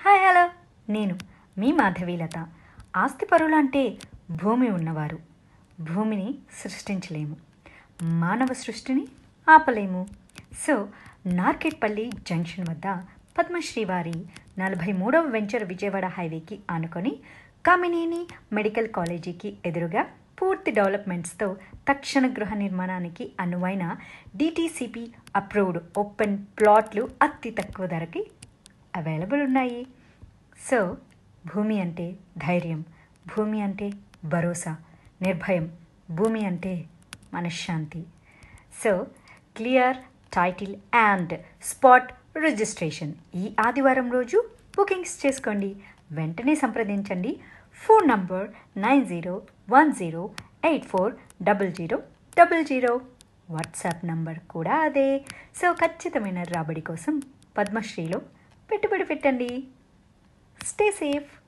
hi hello నేను మీ మాధవీలత ఆస్తిపరులు అంటే భూమి ఉన్నవారు భూమిని సృష్టించలేము మానవ సృష్టిని ఆపలేము సో నార్కెట్పల్లి జంక్షన్ వద్ద పద్మశ్రీ వారి నలభై మూడవ వెంచర్ విజయవాడ హైవేకి ఆనుకొని కామినేని మెడికల్ కాలేజీకి ఎదురుగా పూర్తి డెవలప్మెంట్స్తో తక్షణ గృహ నిర్మాణానికి అనువైన డిటీసీపీ అప్రూవ్డ్ ఓపెన్ ప్లాట్లు అతి తక్కువ ధరకి అవైలబుల్ ఉన్నాయి సో భూమి అంటే ధైర్యం భూమి అంటే భరోసా నిర్భయం భూమి అంటే మనశ్శాంతి so clear title and spot registration ఈ ఆదివారం రోజు బుకింగ్స్ చేసుకోండి వెంటనే సంప్రదించండి phone number nine zero one zero eight four double zero double zero WhatsApp number కూడా అదే సో ఖచ్చితమైన రాబడి కోసం పద్మశ్రీలో పెట్టుబడి పెట్టండి స్టే సేఫ్